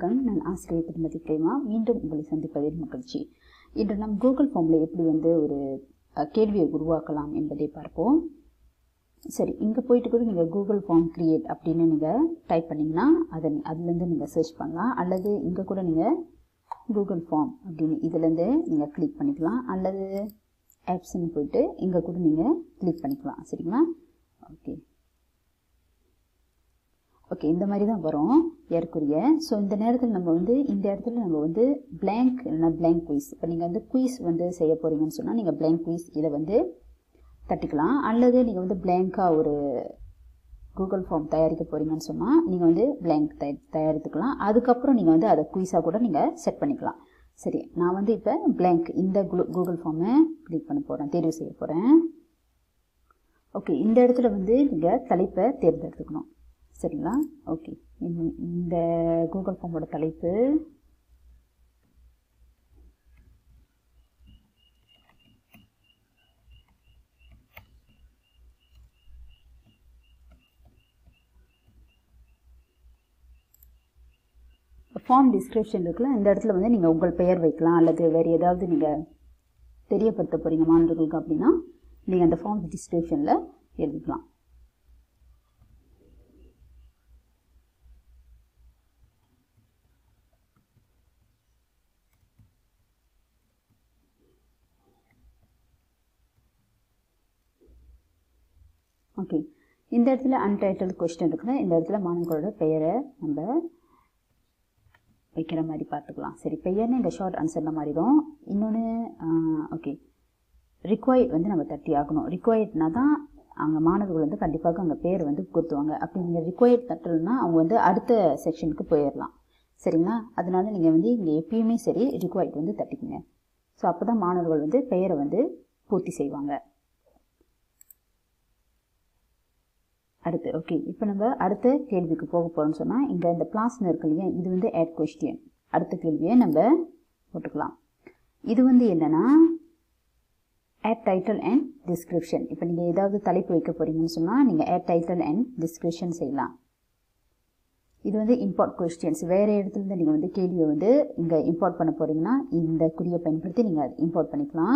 வணக்கம் நான் ஆசிரியர் திருமதி பிரேமா மீண்டும் உங்களை சந்திப்பதில் மகிழ்ச்சி இன்று நாம் கூகுள் ஃபார்மில் எப்படி வந்து ஒரு அஹ், கேள்வியை உருவாக்கலாம் என்பதை பார்ப்போம் சரி இங்கே போயிட்டு கூட நீங்கள் கூகுள் ஃபார்ம் கிரியேட் அப்படின்னு நீங்கள் டைப் பண்ணிங்கன்னா அதை அதுலேருந்து நீங்கள் சர்ச் பண்ணலாம் அல்லது இங்கே கூட நீங்கள் கூகுள் ஃபார்ம் அப்படின்னு இதுலேருந்து நீங்கள் கிளிக் பண்ணிக்கலாம் அல்லது ஆப்ஸ்ன்னு போயிட்டு இங்கே கூட நீங்கள் கிளிக் பண்ணிக்கலாம் சரிங்களா ஓகே ஓகே இந்த மாதிரி தான் வரும் ஏற்குரிய ஸோ இந்த நேரத்தில் நம்ம வந்து இந்த இடத்துல நம்ம வந்து blank இல்லைன்னா blank குயிஸ் இப்போ நீங்கள் வந்து குயிஸ் வந்து செய்ய போகிறீங்கன்னு சொன்னால் நீங்கள் blank குயிஸ் இதை வந்து தட்டிக்கலாம் அல்லது நீங்கள் வந்து blank-ஆ ஒரு கூகுள் ஃபார்ம் தயாரிக்க போகிறீங்கன்னு சொன்னால் நீங்கள் வந்து blank தய தயாரித்துக்கலாம் அதுக்கப்புறம் நீங்கள் வந்து அதை குயிஸாக கூட நீங்கள் செட் பண்ணிக்கலாம் சரி நான் வந்து இப்போ blank இந்த கூகுள் ஃபார்மை கிளிக் பண்ண போகிறேன் தேர்வு செய்ய போகிறேன் ஓகே இந்த இடத்துல வந்து நீங்கள் தலைப்பை தேர்ந்தெடுத்துக்கணும் சரிங்களா ஓகே இந்த- இந்த கூகுள் ஃபார்மோட தலைப்பு ஃபார்ம் டிஸ்கிரிப்ஷன் இருக்குல்ல இந்த இடத்துல வந்து நீங்கள் உங்கள் பெயர் வைக்கலாம் அல்லது வேறு ஏதாவது நீங்கள் தெரியப்படுத்த போகிறீங்க மாணவர்களுக்கு அப்படின்னா நீங்கள் அந்த ஃபார்ம் டிஸ்கிரிப்ஷனில் எழுதிக்கலாம் ஓகே இந்த இடத்துல அன்டைட்டில் கொஸ்டின் இருக்குல்ல இந்த இடத்துல மாணவர்களோட பெயரை நம்ம வைக்கிற மாதிரி பார்த்துக்கலாம் சரி பெயர்னு இங்கே ஷார்ட் ஆன்சரில் மாறிடும் இன்னொன்று ஓகே ரிக்வயர்ட் வந்து நம்ம தட்டி ஆகணும் ரிக்வயர்ட்னா தான் அங்கே மாணவர்கள் வந்து கண்டிப்பாக அங்கே பேர் வந்து கொடுத்துவாங்க அப்படி நீங்கள் ரிக்வயர்ட் தட்டலைன்னா அவங்க வந்து அடுத்த செக்ஷனுக்கு போயிடலாம் சரிங்களா அதனால நீங்கள் வந்து இங்கே எப்பயுமே சரி ரிக்வயர்ட் வந்து தட்டிக்கங்க ஸோ அப்போ தான் மாணவர்கள் வந்து பெயரை வந்து பூர்த்தி செய்வாங்க அடுத்து ஓகே இப்போ நம்ம அடுத்த கேள்விக்கு போக போகிறோம்னு சொன்னால் இங்கே இந்த பிளாஸ்னு இருக்கு இல்லையா இது வந்து ஆட் கொஸ்டின் அடுத்த கேள்வியை நம்ம போட்டுக்கலாம் இது வந்து என்னன்னா ஆட் டைட்டில் அண்ட் டிஸ்கிரிப்ஷன் இப்போ நீங்கள் ஏதாவது தலைப்பு வைக்க போகிறீங்கன்னு சொன்னால் நீங்கள் ஆட் டைட்டில் அண்ட் டிஸ்கிரிப்ஷன் செய்யலாம் இது வந்து இம்போர்ட் கொஸ்டின்ஸ் வேறு இடத்துலேருந்து நீங்கள் வந்து கேள்வியை வந்து இங்கே இம்போர்ட் பண்ண போகிறீங்கன்னா இந்த குறியை பயன்படுத்தி நீங்கள் இம்போர்ட் பண்ணிக்கலாம்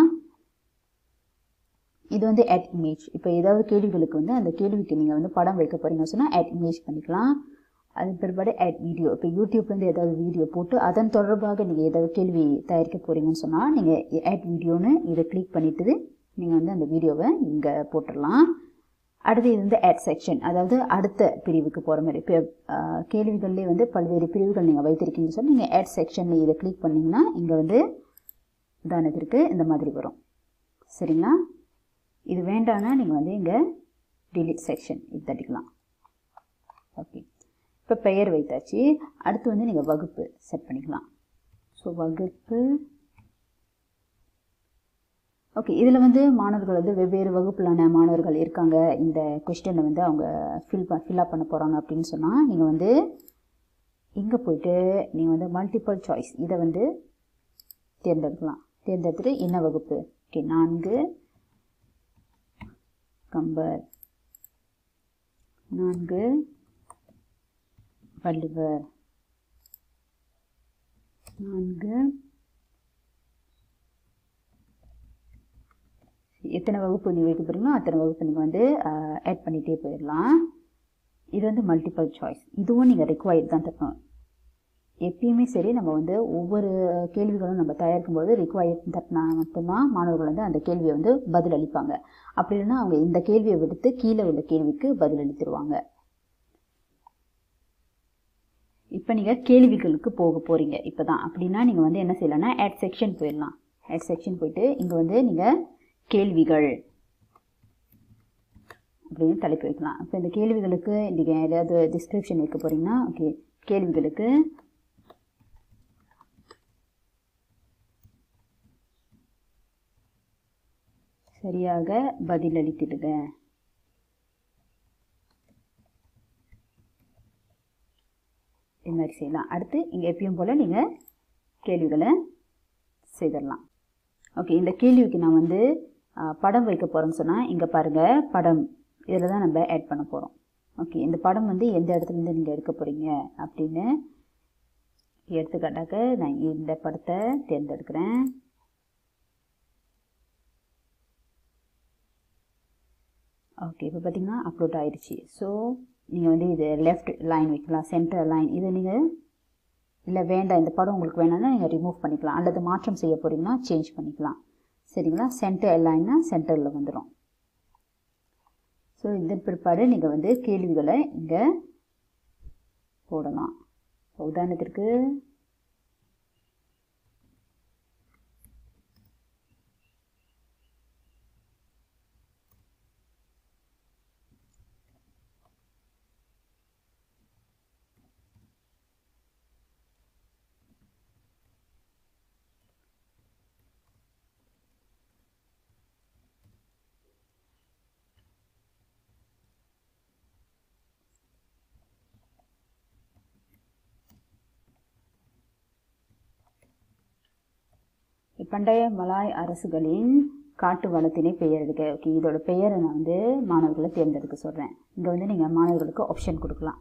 இது வந்து ஆட் இமேஜ் இப்போ ஏதாவது கேள்விகளுக்கு வந்து அந்த கேள்விக்கு நீங்கள் வந்து படம் வைக்க போகிறீங்கன்னு சொன்னால் ஆட் இமேஜ் பண்ணிக்கலாம் அது பிற்பாடு ஆட் வீடியோ இப்போ யூடியூப்லேருந்து ஏதாவது வீடியோ போட்டு அதன் தொடர்பாக நீங்கள் ஏதாவது கேள்வி தயாரிக்க போகிறீங்கன்னு சொன்னால் நீங்கள் ஆட் வீடியோன்னு இதை கிளிக் பண்ணிட்டு நீங்கள் வந்து அந்த வீடியோவை இங்கே போட்டுடலாம் அடுத்து இது வந்து ஆட் செக்ஷன் அதாவது அடுத்த பிரிவுக்கு போகிற மாதிரி இப்போ அஹ், கேள்விகள்லேயே வந்து பல்வேறு பிரிவுகள் நீங்கள் வைத்திருக்கீங்கன்னு சொல்லி நீங்கள் ஆட் செக்ஷனில் இதை கிளிக் பண்ணிங்கன்னா இங்கே வந்து உதாரணத்திற்கு இந்த மாதிரி வரும் சரிங்களா இது வேண்டாம்னா நீங்கள் வந்து இங்கே delete செக்ஷன் இது தட்டிக்கலாம் ஓகே இப்போ பெயர் வைத்தாச்சு அடுத்து வந்து நீங்கள் வகுப்பு செட் பண்ணிக்கலாம் ஸோ வகுப்பு ஓகே இதில் வந்து மாணவர்கள் வந்து வெவ்வேறு வகுப்பிலான மாணவர்கள் இருக்காங்க இந்த கொஸ்டினை வந்து அவங்க ஃபில் ப ஃபில்அப் பண்ண போகிறாங்க அப்படின்னு சொன்னால் நீங்கள் வந்து இங்கே போயிட்டு நீங்கள் வந்து மல்டிபிள் சாய்ஸ் இதை வந்து தேர்ந்தெடுக்கலாம் தேர்ந்தெடுத்துட்டு என்ன வகுப்பு ஓகே நான்கு கம்பர் நான்கு வள்ளுவர் நான்கு எத்தனை வகுப்பு நீ வைக்க போகிறீங்களோ அத்தனை வகுப்பு நீங்கள் வந்து ஆட் பண்ணிகிட்டே போயிடலாம் இது வந்து மல்டிபிள் சாய்ஸ் இதுவும் நீங்கள் ரிக்வயர்ட் தான் தரணும் எப்பயுமே சரி நம்ம வந்து ஒவ்வொரு கேள்விகளும் நம்ம தயாரிக்கும் போது ரிக்வயர்ட் தட்டினா மட்டும்தான் மாணவர்கள் வந்து அந்த கேள்வியை வந்து பதில் அளிப்பாங்க அப்படி இல்லைன்னா அவங்க இந்த கேள்வியை விடுத்து கீழே உள்ள கேள்விக்கு பதில் அளித்துருவாங்க இப்போ நீங்கள் கேள்விகளுக்கு போக போகிறீங்க இப்போ தான் அப்படின்னா நீங்கள் வந்து என்ன செய்யலாம்னா ஆட் செக்ஷன் போயிடலாம் ஆட் செக்ஷன் போயிட்டு இங்கே வந்து நீங்கள் கேள்விகள் அப்படின்னு தலைப்பு வைக்கலாம் இப்போ இந்த கேள்விகளுக்கு நீங்கள் ஏதாவது டிஸ்கிரிப்ஷன் வைக்க போகிறீங்கன்னா ஓகே கேள்விகளுக்கு சரியாக பதிலளித்திடுக இது மாதிரி செய்யலாம் அடுத்து இங்கே எப்பயும் போல் நீங்கள் கேள்விகளை செய்திடலாம் ஓகே இந்த கேள்விக்கு நான் வந்து ஆ, படம் வைக்க போகிறேன்னு சொன்னால் இங்கே பாருங்கள் படம் இதில் தான் நம்ம ஆட் பண்ண போகிறோம் ஓகே இந்த படம் வந்து எந்த இடத்துலேருந்து நீங்கள் எடுக்க போகிறீங்க அப்படின்னு எடுத்துக்காட்டாக நான் இந்த படத்தை தேர்ந்தெடுக்கிறேன் ஓகே இப்போ பார்த்தீங்கன்னா அப்லோட் ஆயிடுச்சு ஸோ நீங்கள் வந்து இது லெஃப்ட் லைன் வைக்கலாம் சென்டர் லைன் இது நீங்கள் இல்லை வேண்டாம் இந்த படம் உங்களுக்கு வேணாம்னா நீங்கள் ரிமூவ் பண்ணிக்கலாம் அல்லது மாற்றம் செய்ய போகிறீங்கன்னா சேஞ்ச் பண்ணிக்கலாம் சரிங்களா சென்டர் லைன்னா சென்டரில் வந்துடும் ஸோ இதன் பிற்பாடு நீங்கள் வந்து கேள்விகளை இங்கே போடலாம் உதாரணத்திற்கு பண்டைய மலாய் அரசுகளின் காட்டு வளத்தினை பெயர் எடுக்க ஓகே இதோட பெயரை நான் வந்து மாணவர்களை தேர்ந்தெடுக்க சொல்கிறேன் இங்கே வந்து நீங்கள் மாணவர்களுக்கு ஆப்ஷன் கொடுக்கலாம்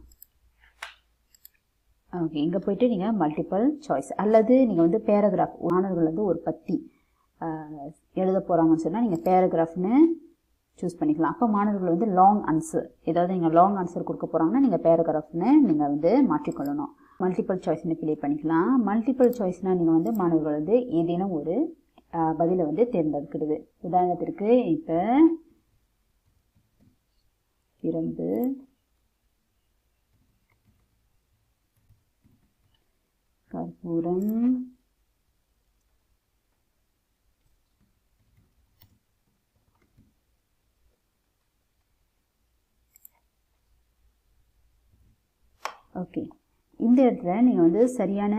ஓகே இங்கே போயிட்டு நீங்கள் மல்டிபிள் சாய்ஸ் அல்லது நீங்கள் வந்து பேராகிராஃப் மாணவர்கள் வந்து ஒரு பத்தி எழுத போகிறாங்கன்னு சொன்னால் நீங்கள் பேராகிராஃப்னு சூஸ் பண்ணிக்கலாம் அப்போ மாணவர்கள் வந்து லாங் ஆன்சர் ஏதாவது நீங்கள் லாங் ஆன்சர் கொடுக்க போகிறாங்கன்னா நீங்கள் பேராகிராஃப்னு நீங்கள் வந்து மாற்றிக்கொள்ளணும் மல்டிபிள் சாய்ஸ்னு ப்ளே பண்ணிக்கலாம் மல்டிபிள் சாய்ஸ்னால் நீங்கள் வந்து மாணவர்கள் வந்து ஏதேனும் ஒரு பதிலை வந்து தேர்ந்தெடுக்கிறது உதாரணத்திற்கு இப்போ பிறந்து கற்பூரம் ஓகே இந்த இடத்துல நீங்கள் வந்து சரியான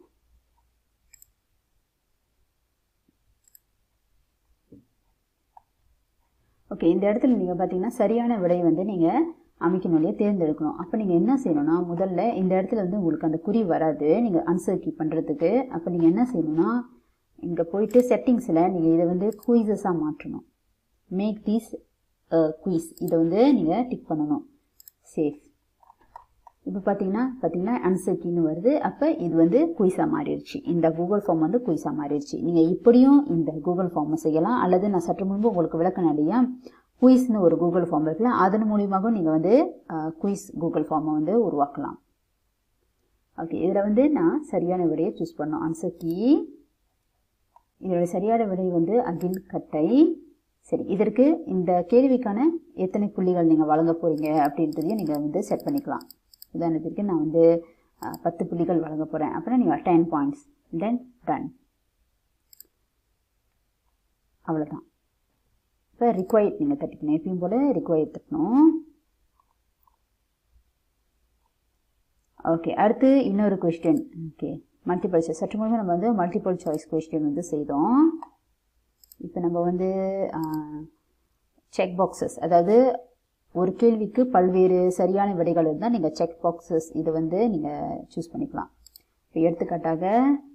ஓகே இந்த இடத்துல நீங்கள் பார்த்தீங்கன்னா சரியான விடை வந்து நீங்கள் அமைக்கணும் இல்லையா தேர்ந்தெடுக்கணும் அப்போ நீங்கள் என்ன செய்யணும்னா முதல்ல இந்த இடத்துல வந்து உங்களுக்கு அந்த குறி வராது நீங்கள் ஆன்சர் கீ பண்ணுறதுக்கு அப்போ நீங்கள் என்ன செய்யணும்னா இங்கே போயிட்டு செட்டிங்ஸில் நீங்கள் இதை வந்து குயிசஸாக மாற்றணும் மேக் தீஸ் குயிஸ் இதை வந்து நீங்கள் டிக் பண்ணணும் சேஃப் இப்போ பார்த்தீங்கன்னா பார்த்தீங்கன்னா ஆன்சர் கீன்னு வருது அப்போ இது வந்து குயிஸாக மாறிடுச்சு இந்த கூகுள் ஃபார்ம் வந்து குயிஸாக மாறிடுச்சு நீங்கள் இப்படியும் இந்த கூகுள் ஃபார்மை செய்யலாம் அல்லது நான் சற்று முன்பு உங்களுக்கு விளக்கினேன் இல்லையா குயிஸ்னு ஒரு கூகுள் ஃபார்ம் இருக்குல்ல அதன் மூலியமாகவும் நீங்கள் வந்து குயிஸ் கூகுள் ஃபார்மை வந்து உருவாக்கலாம் ஓகே இதில் வந்து நான் சரியான விடையை சூஸ் பண்ணோம் ஆன்சர் கீ இதோட சரியான விடை வந்து அகில் கட்டை சரி இதற்கு இந்த கேள்விக்கான எத்தனை புள்ளிகள் நீங்கள் வழங்க போகிறீங்க அப்படின்றதையும் நீங்கள் வந்து செட் பண்ணிக்கலாம் உதாரணத்திற்கு நான் வந்து பத்து புள்ளிகள் வழங்க போகிறேன் அப்புறம் நீங்கள் டென் பாயிண்ட்ஸ் தென் டன் அவ்வளோதான் இப்போ ரிக்வயர்ட் நீங்கள் தட்டிக்கணும் எப்பயும் போல் ரிக்வயர்ட் தட்டணும் ஓகே அடுத்து இன்னொரு கொஸ்டின் ஓகே மல்டிபிள் சாய்ஸ் சற்று முன்பு நம்ம வந்து மல்டிபிள் சாய்ஸ் கொஸ்டின் வந்து செய்தோம் இப்போ நம்ம வந்து செக் பாக்ஸஸ் அதாவது ஒரு கேள்விக்கு பல்வேறு சரியான விடைகள் இருந்தால் நீங்கள் செக் பாக்ஸஸ் இது வந்து நீங்கள் சூஸ் பண்ணிக்கலாம் இப்போ எடுத்துக்காட்டாக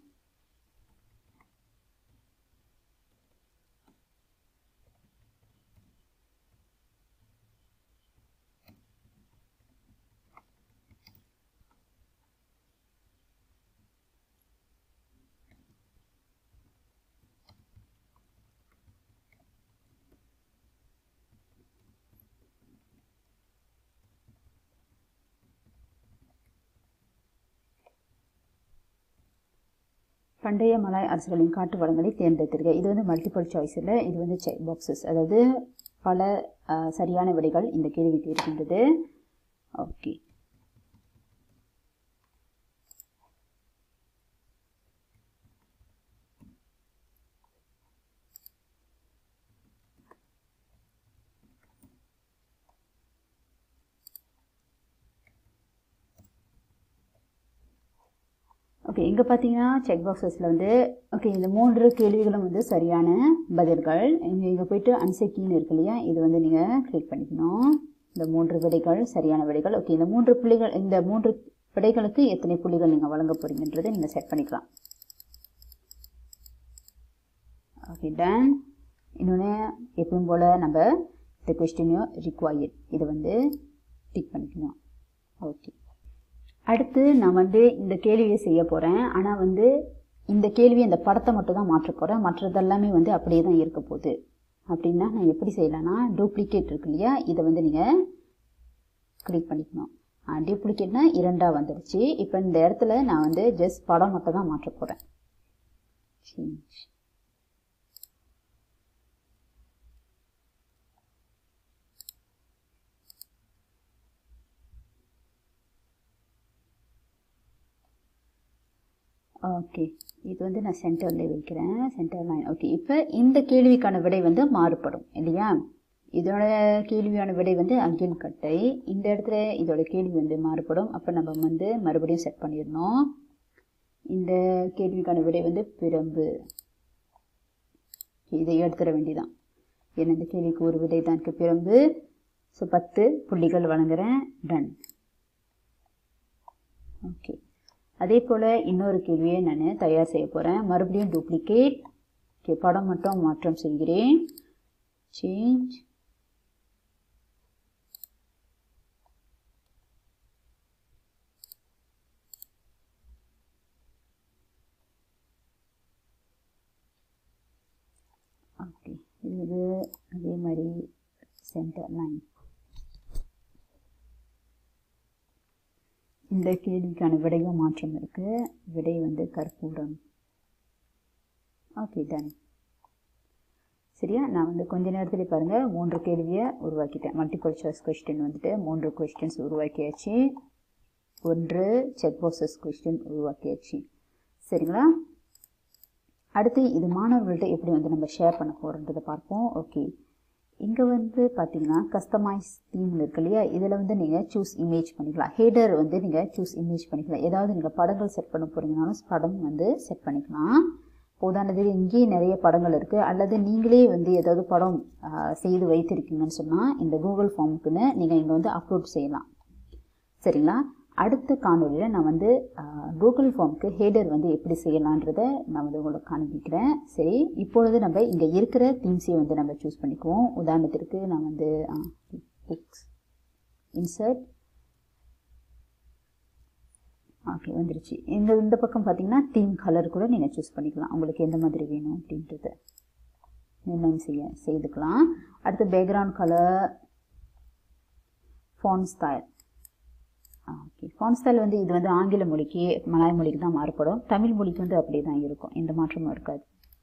பண்டைய மலாய் அரசுகளின் காட்டு வளங்களை தேர்ந்தெடுத்திருக்க இது வந்து மல்டிபிள் சாய்ஸில் இது வந்து செக் பாக்ஸஸ் அதாவது பல சரியான விடைகள் இந்த கேள்விக்கு இருக்கின்றது ஓகே ஓகே இங்கே பார்த்தீங்கன்னா செக் பாக்ஸஸில் வந்து ஓகே இந்த மூன்று கேள்விகளும் வந்து சரியான பதில்கள் இங்கே இங்கே போயிட்டு அன்சர் கீன்னு இருக்கு இல்லையா இது வந்து நீங்கள் கிளிக் பண்ணிக்கணும் இந்த மூன்று விடைகள் சரியான விடைகள் ஓகே இந்த மூன்று புள்ளிகள் இந்த மூன்று விடைகளுக்கு எத்தனை புள்ளிகள் நீங்கள் வழங்க போகிறீங்கன்றதை நீங்கள் செட் பண்ணிக்கலாம் ஓகே டன் இன்னொன்று எப்பவும் போல் நம்ம இந்த கொஸ்டினையும் ரிக்வயர்ட் இதை வந்து டிக் பண்ணிக்கணும் ஓகே அடுத்து நான் வந்து இந்த கேள்வியை செய்ய போகிறேன் ஆனால் வந்து இந்த கேள்வி அந்த படத்தை மட்டும் தான் மாற்ற போகிறேன் மற்றதெல்லாமே வந்து அப்படியே தான் இருக்க போகுது அப்படின்னா நான் எப்படி செய்யலாம்னா டூப்ளிகேட் இருக்கு இல்லையா இதை வந்து நீங்கள் கிளிக் பண்ணிக்கணும் டூப்ளிகேட்னா இரண்டாக வந்துடுச்சு இப்போ இந்த இடத்துல நான் வந்து ஜஸ்ட் படம் மட்டும் தான் மாற்ற போகிறேன் சேஞ்ச் ஓகே இது வந்து நான் சென்டரில் வைக்கிறேன் சென்டர் லைன் ஓகே இப்போ இந்த கேள்விக்கான விடை வந்து மாறுபடும் இல்லையா இதோட கேள்வியான விடை வந்து அகின் கட்டை இந்த இடத்துல இதோட கேள்வி வந்து மாறுபடும் அப்போ நம்ம வந்து மறுபடியும் செட் பண்ணிடணும் இந்த கேள்விக்கான விடை வந்து பிரம்பு இதை எடுத்துட வேண்டியதான் ஏன்னா இந்த கேள்விக்கு ஒரு விடை தான் இருக்கு பிரம்பு ஸோ பத்து புள்ளிகள் வழங்குறேன் டன் ஓகே அதே போல் இன்னொரு கேள்வியை நான் தயார் செய்ய போகிறேன் மறுபடியும் டூப்ளிகேட் ஓகே படம் மட்டும் மாற்றம் செய்கிறேன் சேஞ்ச் ஓகே இது அதே மாதிரி சென்டர் லைன் இந்த கேள்விக்கான விடையும் மாற்றம் இருக்கு விடை வந்து கற்பூரம் ஓகே டன் சரியா நான் வந்து கொஞ்ச நேரத்தில் பாருங்கள் மூன்று கேள்வியை உருவாக்கிட்டேன் மல்டிபிள் சாய்ஸ் கொஸ்டின் வந்துட்டு மூன்று கொஸ்டின்ஸ் உருவாக்கியாச்சு ஒன்று செக் பாக்ஸஸ் கொஸ்டின் உருவாக்கியாச்சு சரிங்களா அடுத்து இது மாணவர்கள்ட்ட எப்படி வந்து நம்ம ஷேர் பண்ண போகிறோன்றதை பார்ப்போம் ஓகே இங்கே வந்து பார்த்தீங்கன்னா கஸ்டமைஸ் தீம் இருக்கு இல்லையா இதில் வந்து நீங்கள் சூஸ் இமேஜ் பண்ணிக்கலாம் ஹேடர் வந்து நீங்கள் சூஸ் இமேஜ் பண்ணிக்கலாம் ஏதாவது நீங்கள் படங்கள் செட் பண்ண போகிறீங்கனாலும் படம் வந்து செட் பண்ணிக்கலாம் உதாரணத்துக்கு இங்கேயே நிறைய படங்கள் இருக்குது அல்லது நீங்களே வந்து ஏதாவது படம் செய்து வைத்திருக்கீங்கன்னு சொன்னால் இந்த கூகுள் ஃபார்முக்குன்னு நீங்கள் இங்கே வந்து அப்லோட் செய்யலாம் சரிங்களா அடுத்த காணொலியில் நான் வந்து கூகுள் ஃபார்முக்கு ஹேடர் வந்து எப்படி செய்யலான்றதை நான் வந்து உங்களுக்கு காண்பிக்கிறேன் சரி இப்பொழுது நம்ம இங்கே இருக்கிற தீம்ஸையும் வந்து நம்ம சூஸ் பண்ணிக்குவோம் உதாரணத்திற்கு நான் வந்து புக்ஸ் இன்சர்ட் ஓகே வந்துருச்சு இந்த இந்த பக்கம் பார்த்தீங்கன்னா தீம் கலர் கூட நீங்கள் சூஸ் பண்ணிக்கலாம் உங்களுக்கு எந்த மாதிரி வேணும் அப்படின்றது நிர்ணயம் செய்ய செய்துக்கலாம் அடுத்து background colour font style okay font style வந்து இது வந்து ஆங்கில மொழிக்கு மலாய மொழிக்கு தான் மாறுபடும் தமிழ் மொழிக்கு வந்து அப்படியே தான் இருக்கும் எந்த மாற்றமும் இருக்காது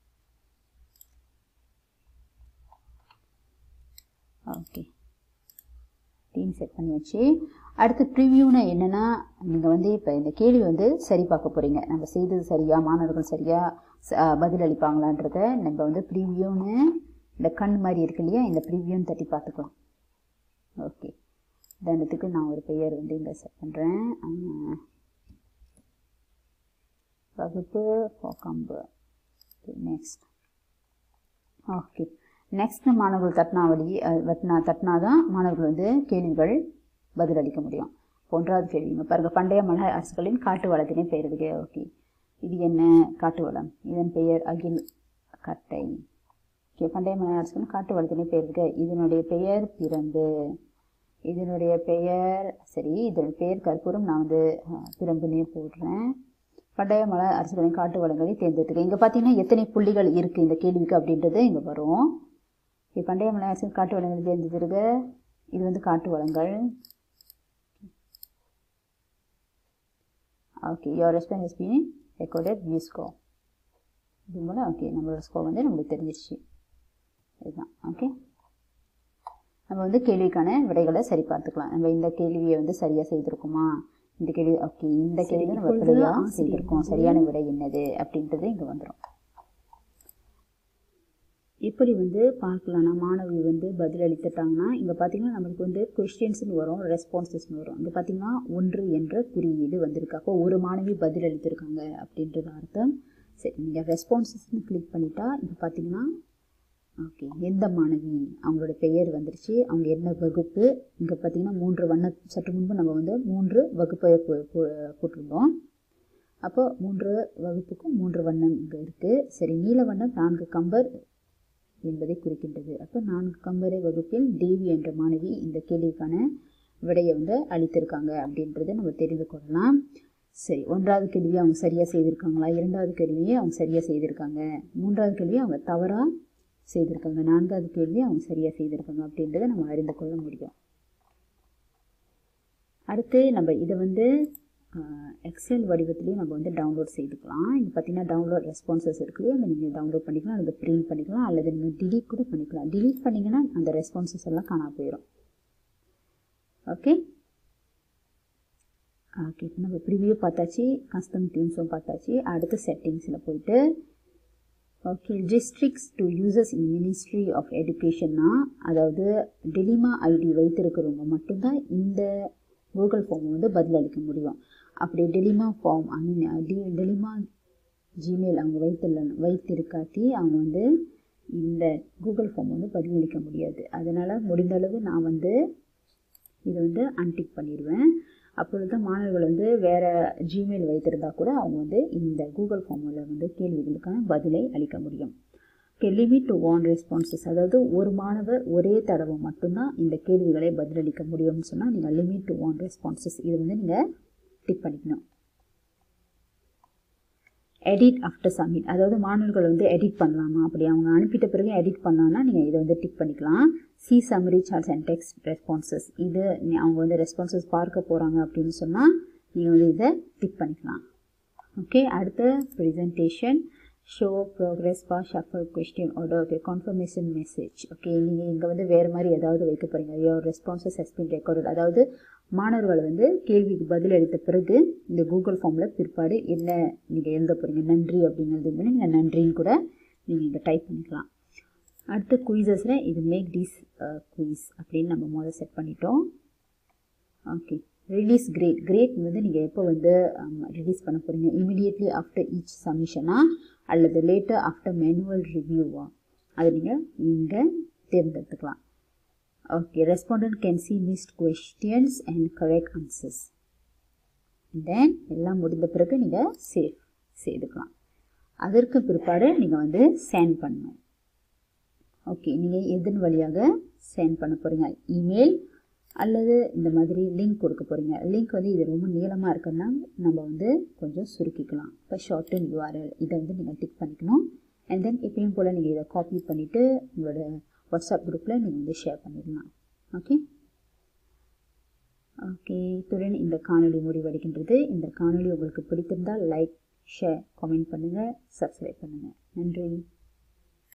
ஓகே தீம் செட் பண்ணியாச்சு அடுத்து ப்ரிவியூனா என்னென்னா நீங்கள் வந்து இப்போ இந்த கேள்வி வந்து சரி பார்க்க போகிறீங்க நம்ம செய்தது சரியா மாணவர்கள் சரியா பதில் அளிப்பாங்களான்றத நம்ம வந்து ப்ரிவியூன்னு இந்த கண் மாதிரி இருக்கு இல்லையா இந்த ப்ரிவியூன்னு தட்டி பார்த்துக்கலாம் ஓகே உதாரணத்துக்கு நான் ஒரு பெயர் வந்து இங்கே செட் பண்ணுறேன் வகுப்பு போக்கம்பு நெக்ஸ்ட் ஓகே நெக்ஸ்ட் மாணவர்கள் தட்னாவளி வட்னா தட்னா தான் மாணவர்கள் வந்து கேள்விகள் பதிலளிக்க முடியும் ஒன்றாவது கேள்விங்க பாருங்கள் பண்டைய மலை அரசுகளின் காட்டு வளத்தினை பெயரிடுக ஓகே இது என்ன காட்டு வளம் இதன் பெயர் அகில் கட்டை ஓகே பண்டைய மலை அரசுகளின் காட்டு வளத்தினை பெயரிடுக இதனுடைய பெயர் பிறந்து இதனுடைய பெயர் சரி இதனுடைய பெயர் கற்பூரம் நான் வந்து பிரம்புனே போடுறேன் பண்டைய மலை அரசுகளின் காட்டு வளங்களை தேர்ந்தெடுத்துக்க இங்கே பார்த்தீங்கன்னா எத்தனை புள்ளிகள் இருக்குது இந்த கேள்விக்கு அப்படின்றது இங்கே வரும் இப்போ பண்டைய மலை அரசின் காட்டு வளங்களை தேர்ந்தெடுத்துருக்க இது வந்து காட்டு வளங்கள் okay your response has been recorded view score இது போல் ஓகே நம்மளோட ஸ்கோ வந்து நம்மளுக்கு தெரிஞ்சிருச்சு இதுதான் ஓகே நம்ம வந்து கேள்விக்கான விடைகளை சரி பார்த்துக்கலாம் நம்ம இந்த கேள்வியை வந்து சரியாக செய்திருக்கோமா இந்த கேள்வி ஓகே இந்த கேள்வி நம்ம பிள்ளையாக செய்திருக்கோம் சரியான விடை என்னது அப்படின்றது இங்கே வந்துடும் எப்படி வந்து பார்க்கலாம்னா மாணவி வந்து பதில் அளித்துட்டாங்கன்னா இங்கே பார்த்தீங்கன்னா நம்மளுக்கு வந்து கொஸ்டின்ஸ்னு வரும் ரெஸ்பான்சஸ்னு வரும் இங்கே பார்த்தீங்கன்னா ஒன்று என்ற குறியீடு வந்திருக்கு அப்போ ஒரு மாணவி பதில் அளித்திருக்காங்க அப்படின்றது அர்த்தம் சரி நீங்கள் ரெஸ்பான்சஸ்னு கிளிக் பண்ணிட்டா இங்கே பார்த்தீங்கன்னா ஓகே எந்த மாணவி அவங்களோட பெயர் வந்துருச்சு அவங்க என்ன வகுப்பு இங்கே பார்த்தீங்கன்னா மூன்று வண்ண சற்று முன்பு நம்ம வந்து மூன்று வகுப்பை போட்டிருந்தோம் அப்போ மூன்று வகுப்புக்கும் மூன்று வண்ணம் இங்கே இருக்குது சரி நீல வண்ணம் நான்கு கம்பர் என்பதை குறிக்கின்றது அப்போ நான்கு கம்பரை வகுப்பில் தேவி என்ற மாணவி இந்த கேள்விக்கான விடையை வந்து அளித்திருக்காங்க அப்படின்றத நம்ம தெரிந்து கொள்ளலாம் சரி ஒன்றாவது கேள்வியை அவங்க சரியாக செய்திருக்காங்களா இரண்டாவது கேள்வியை அவங்க சரியாக செய்திருக்காங்க மூன்றாவது கேள்வியை அவங்க தவறாக செய்திருக்காங்க நான்காவது கேள்வியை அவங்க சரியாக செய்திருக்காங்க அப்படின்றத நம்ம அறிந்து கொள்ள முடியும் அடுத்து நம்ம இதை வந்து எக்ஸல் வடிவத்துலேயும் நம்ம வந்து டவுன்லோட் செய்துக்கலாம் இது பார்த்தீங்கன்னா டவுன்லோட் ரெஸ்பான்சஸ் இருக்கு அதை நீங்கள் டவுன்லோட் பண்ணிக்கலாம் அல்லது பிரிண்ட் பண்ணிக்கலாம் அல்லது நீங்கள் டிலீட் கூட பண்ணிக்கலாம் டிலீட் பண்ணிங்கன்னா அந்த ரெஸ்பான்சஸ் எல்லாம் காணா போயிடும் ஓகே ஓகே இப்போ நம்ம ப்ரிவியூ பார்த்தாச்சு கஸ்டம் டீம்ஸும் பார்த்தாச்சு அடுத்து செட்டிங்ஸில் போயிட்டு okay restrict to users in Ministry of எஜுகேஷன்னா அதாவது டெலிமா ஐடி வைத்திருக்கிறவங்க மட்டும்தான் இந்த கூகுள் ஃபார்ம் வந்து பதிலளிக்க முடியும் அப்படி டெலிமா ஃபார்ம் ஐ மீன் டி டெலிமா ஜிமெயில் அவங்க வைத்துல வைத்திருக்காட்டி அவங்க வந்து இந்த கூகுள் ஃபார்ம் வந்து பதிலளிக்க முடியாது அதனால் முடிந்த அளவு நான் வந்து இதை வந்து அன்டிக் பண்ணிடுவேன் அப்பொழுது தான் மாணவர்கள் வந்து வேறு ஜிமெயில் வைத்திருந்தா கூட அவங்க வந்து இந்த கூகுள் ஃபார்மில் வந்து கேள்விகளுக்கான பதிலை அளிக்க முடியும் okay limit to one responses அதாவது ஒரு மாணவர் ஒரே தடவை மட்டும்தான் இந்த கேள்விகளை பதிலளிக்க முடியும்னு சொன்னால் நீங்கள் லிமிட் டு ஒன் ரெஸ்பான்சஸ் இதை வந்து நீங்கள் டிக் பண்ணிக்கணும் எடிட் ஆஃப்டர் சப்மிட் அதாவது மாணவர்கள் வந்து எடிட் பண்ணலாமா அப்படி அவங்க அனுப்பிட்ட பிறகு எடிட் பண்ணலாம்னா நீங்கள் இதை வந்து டிக் பண்ணிக்கலாம் see summary charts and text responses இது அவங்க வந்து ரெஸ்பான்சஸ் பார்க்க போகிறாங்க அப்படின்னு சொன்னால் நீங்கள் வந்து இதை டிக் பண்ணிக்கலாம் ஓகே அடுத்து presentation show progress bar shuffle question order okay confirmation message okay நீங்கள் இங்கே வந்து வேறு மாதிரி ஏதாவது வைக்க போகிறீங்க your responses has been recorded அதாவது மாணவர்கள் வந்து கேள்விக்கு பதில் அளித்த பிறகு இந்த கூகுள் ஃபார்மில் பிற்பாடு என்ன நீங்கள் எழுத போகிறீங்க நன்றி அப்படிங்கிறது வந்து நீங்கள் நன்றின்னு கூட நீங்கள் இங்கே டைப் பண்ணிக்கலாம் அடுத்து குயிசஸில் இது மேக் டிஸ் குயிஸ் அப்படின்னு நம்ம முதல்ல செட் பண்ணிட்டோம் ஓகே ரிலீஸ் கிரேட் கிரேட் வந்து நீங்கள் எப்போ வந்து ரிலீஸ் பண்ண போகிறீங்க இமீடியட்லி ஆஃப்டர் ஈச் சப்மிஷனா அல்லது லேட்டர் ஆஃப்டர் மேனுவல் ரிவ்யூவா அதை நீங்கள் இங்கே தேர்ந்தெடுத்துக்கலாம் okay respondent can see missed questions and correct answers then எல்லாம் முடிந்த பிறகு நீங்கள் சேவ் செய்துக்கலாம் அதற்கு பிற்பாடு நீங்கள் வந்து சென்ட் பண்ணணும் ஓகே நீங்கள் எதன் வழியாக சென்ட் பண்ண போகிறீங்க இமெயில் அல்லது இந்த மாதிரி லிங்க் கொடுக்க போகிறீங்க லிங்க் வந்து இது ரொம்ப நீளமாக இருக்குன்னா நம்ம வந்து கொஞ்சம் சுருக்கிக்கலாம் இப்போ ஷார்ட் அண்ட் யூஆர்எல் இதை வந்து நீங்கள் டிக் பண்ணிக்கணும் அண்ட் தென் எப்பயும் போல் நீங்கள் இதை காப்பி பண்ணிவிட்டு உங்களோட வாட்ஸ்அப் குரூப்பில் நீங்கள் வந்து ஷேர் பண்ணிடலாம் ஓகே ஓகே இத்துடன் இந்த காணொலி முடிவடைகின்றது இந்த காணொலி உங்களுக்கு பிடித்திருந்தால் லைக் ஷேர் கமெண்ட் பண்ணுங்கள் சப்ஸ்கிரைப் பண்ணுங்கள் நன்றி